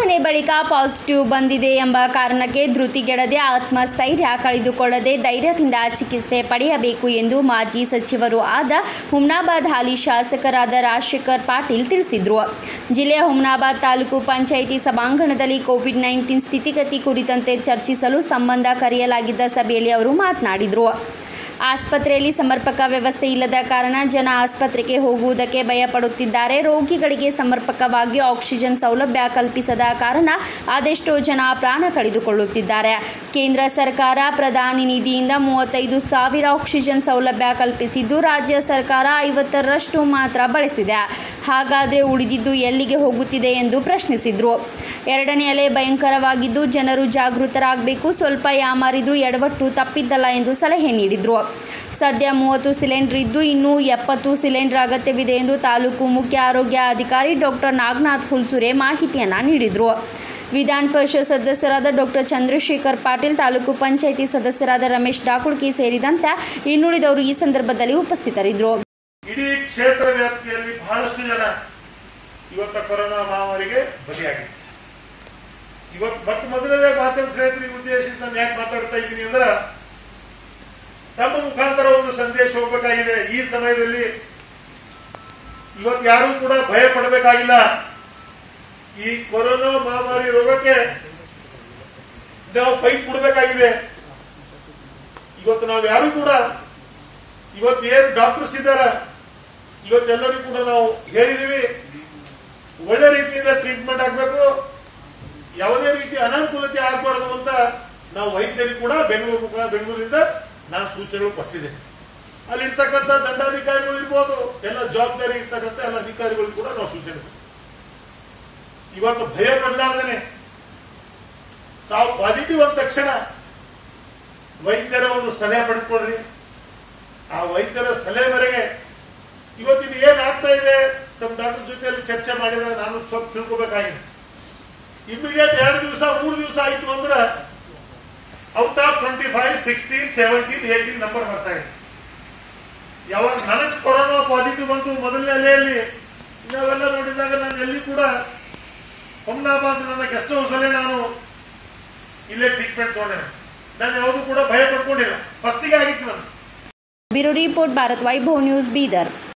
ತಪಾಸಣೆ ಬಳಿಕ ಪಾಸಿಟಿವ್ ಬಂದಿದೆ ಎಂಬ ಕಾರಣಕ್ಕೆ ಧೃತಿಗೆಡದೆ ಆತ್ಮಸ್ಥೈರ್ಯ ಕಳೆದುಕೊಳ್ಳದೆ ಧೈರ್ಯದಿಂದ ಚಿಕಿತ್ಸೆ ಪಡೆಯಬೇಕು ಎಂದು ಮಾಜಿ ಸಚಿವರು ಆದ ಹುಮ್ನಾಬಾದ್ ಹಾಲಿ ಶಾಸಕರಾದ ರಾಜಶೇಖರ್ ಪಾಟೀಲ್ ತಿಳಿಸಿದರು ಜಿಲ್ಲೆಯ ಹುಮ್ನಾಬಾದ್ ತಾಲೂಕು ಪಂಚಾಯಿತಿ ಸಭಾಂಗಣದಲ್ಲಿ ಕೋವಿಡ್ ನೈನ್ಟೀನ್ ಸ್ಥಿತಿಗತಿ ಕುರಿತಂತೆ ಚರ್ಚಿಸಲು ಸಂಬಂಧ ಕರೆಯಲಾಗಿದ್ದ ಸಭೆಯಲ್ಲಿ ಅವರು ಮಾತನಾಡಿದರು ಆಸ್ಪತ್ರೆಯಲ್ಲಿ ಸಮರ್ಪಕ ವ್ಯವಸ್ಥೆ ಇಲ್ಲದ ಕಾರಣ ಜನ ಆಸ್ಪತ್ರೆಗೆ ಹೋಗುವುದಕ್ಕೆ ಭಯಪಡುತ್ತಿದ್ದಾರೆ ರೋಗಿಗಳಿಗೆ ಸಮರ್ಪಕವಾಗಿ ಆಕ್ಸಿಜನ್ ಸೌಲಭ್ಯ ಕಲ್ಪಿಸದ ಕಾರಣ ಅದೆಷ್ಟೋ ಜನ ಪ್ರಾಣ ಕಳೆದುಕೊಳ್ಳುತ್ತಿದ್ದಾರೆ ಕೇಂದ್ರ ಸರ್ಕಾರ ಪ್ರಧಾನಿ ನಿಧಿಯಿಂದ ಮೂವತ್ತೈದು ಸಾವಿರ ಆಕ್ಸಿಜನ್ ಸೌಲಭ್ಯ ಕಲ್ಪಿಸಿದ್ದು ರಾಜ್ಯ ಸರ್ಕಾರ ಐವತ್ತರಷ್ಟು ಮಾತ್ರ ಬಳಸಿದೆ ಹಾಗಾದರೆ ಉಳಿದಿದ್ದು ಎಲ್ಲಿಗೆ ಹೋಗುತ್ತಿದೆ ಎಂದು ಪ್ರಶ್ನಿಸಿದರು ಎರಡನೇ ಅಲೆ ಭಯಂಕರವಾಗಿದ್ದು ಜನರು ಜಾಗೃತರಾಗಬೇಕು ಸ್ವಲ್ಪ ಯಾಮಾರಿದ್ರೂ ಎಡವಟ್ಟು ತಪ್ಪಿದ್ದಲ್ಲ ಎಂದು ಸಲಹೆ ನೀಡಿದರು ಸದ್ಯ ಮೂವತ್ತು ಸಿಲಿಂಡರ್ ಇದ್ದು ಇನ್ನೂ ಎಪ್ಪತ್ತು ಸಿಲಿಂಡರ್ ಅಗತ್ಯವಿದೆ ಎಂದು ತಾಲೂಕು ಮುಖ್ಯ ಆರೋಗ್ಯ ಅಧಿಕಾರಿ ಡಾಕ್ಟರ್ ನಾಗನಾಥ್ ಹುಲ್ಸುರೆ ಮಾಹಿತಿಯನ್ನು ನೀಡಿದರು ವಿಧಾನ ಪರಿಷತ್ ಸದಸ್ಯರಾದ ಡಾಕ್ಟರ್ ಚಂದ್ರಶೇಖರ್ ಪಾಟೀಲ್ ತಾಲೂಕು ಪಂಚಾಯಿತಿ ಸದಸ್ಯರಾದ ರಮೇಶ್ ಡಾಕುಳ್ಕಿ ಸೇರಿದಂತೆ ಇನ್ನುಳಿದವರು ಈ ಸಂದರ್ಭದಲ್ಲಿ ಉಪಸ್ಥಿತರಿದ್ದರು ಇಡೀ ಕ್ಷೇತ್ರ ವ್ಯಾಪ್ತಿಯಲ್ಲಿ ಬಹಳಷ್ಟು ಜನ ಇವತ್ತ ಕೊರೋನಾ ಮಹಾಮಾರಿಗೆ ಬಲಿಯಾಗಿದೆ ಇವತ್ತು ಮತ್ತೆ ಮೊದಲನೇ ಮಾಧ್ಯಮ ಸ್ನೇಹಿತರಿಗೆ ಉದ್ದೇಶಿಸಿ ನಾನು ಯಾಕೆ ಮಾತಾಡ್ತಾ ಇದ್ದೀನಿ ಅಂದ್ರೆ ತಮ್ಮ ಮುಖಾಂತರ ಒಂದು ಸಂದೇಶ ಹೋಗ್ಬೇಕಾಗಿದೆ ಈ ಸಮಯದಲ್ಲಿ ಇವತ್ತು ಯಾರು ಕೂಡ ಭಯ ಪಡಬೇಕಾಗಿಲ್ಲ ಈ ಕೊರೋನಾ ಮಹಾಮಾರಿ ರೋಗಕ್ಕೆ ನಾವು ಫೈಟ್ ಕೊಡಬೇಕಾಗಿದೆ ಇವತ್ತು ನಾವು ಯಾರು ಕೂಡ ಇವತ್ತು ಏನು ಡಾಕ್ಟರ್ಸ್ ಇದ್ದಾರ ಇವತ್ತೆಲ್ಲರಿಗೂ ಕೂಡ ನಾವು ಹೇಳಿದೀವಿ ಒಳ್ಳೆ ರೀತಿಯಿಂದ ಟ್ರೀಟ್ಮೆಂಟ್ ಆಗಬೇಕು ಯಾವುದೇ ರೀತಿ ಅನಾನುಕೂಲತೆ ಆಗಬಾರ್ದು ಅಂತ ನಾವು ವೈದ್ಯರಿಗೆ ಕೂಡ ಬೆಂಗಳೂರು ಮುಖ ಬೆಂಗಳೂರಿಂದ ನಾನು ಸೂಚನೆಗಳು ಕೊಟ್ಟಿದ್ದೆ ಅಲ್ಲಿ ಇರ್ತಕ್ಕಂಥ ದಂಡಾಧಿಕಾರಿಗಳು ಇರ್ಬೋದು ಎಲ್ಲ ಜವಾಬ್ದಾರಿ ಇರ್ತಕ್ಕಂಥ ಎಲ್ಲ ಅಧಿಕಾರಿಗಳು ಕೂಡ ನಾವು ಸೂಚನೆ ಕೊಟ್ಟಿದ್ದೀವಿ. ಇವತ್ತು ಭಯ ಪಡಲಾರ್ದೇನೆ ತಾವು ಪಾಸಿಟಿವ್ ಅಂದ ತಕ್ಷಣ ವೈದ್ಯರ ಒಂದು ಸಲಹೆ ಪಡೆದುಕೊಳ್ರಿ ಆ ವೈದ್ಯರ ಸಲಹೆ ಮೇರೆಗೆ ಇವತ್ತು ಇದು ಏನ್ ಆಗ್ತಾ ಇದೆ ತಮ್ಮ ಡಾಕ್ಟರ್ ಜೊತೆಯಲ್ಲಿ ಚರ್ಚೆ ಮಾಡಿದಾಗ ನಾನು ಸ್ವಲ್ಪ ತಿಳ್ಕೊಬೇಕಾಗಿದೆ ಇಮಿಡಿಯೇಟ್ ಎರಡು ದಿವಸ ಮೂರು ದಿವಸ ಆಯ್ತು ಅಂದ್ರೆ out of twenty five sixteen seventeen eighteen number ಬರ್ತಾ ಇದೆ ಯಾವಾಗ ನನಗೆ ಕೊರೋನಾ ಪಾಸಿಟಿವ್ ಬಂತು ಮೊದಲನೇ ಅಲೆಯಲ್ಲಿ ನಾವೆಲ್ಲ ನೋಡಿದಾಗ ನಾನು ಎಲ್ಲಿ ಕೂಡ ಹುಮ್ನಾಬಾದ್ ನನ್ನ ಗೆಸ್ಟ್ ಹೌಸ್ ಅಲ್ಲೇ ನಾನು ಇಲ್ಲೇ ಟ್ರೀಟ್ಮೆಂಟ್ ತಗೊಂಡೆ ನಾನು ಯಾವುದು ಕೂಡ ಭಯ ಪಡ್ಕೊಂಡಿಲ್ಲ ಫಸ್ಟಿಗೆ ಆಗಿತ್ತು ನಾನು bureau report Bharat Vaibhav news Bidar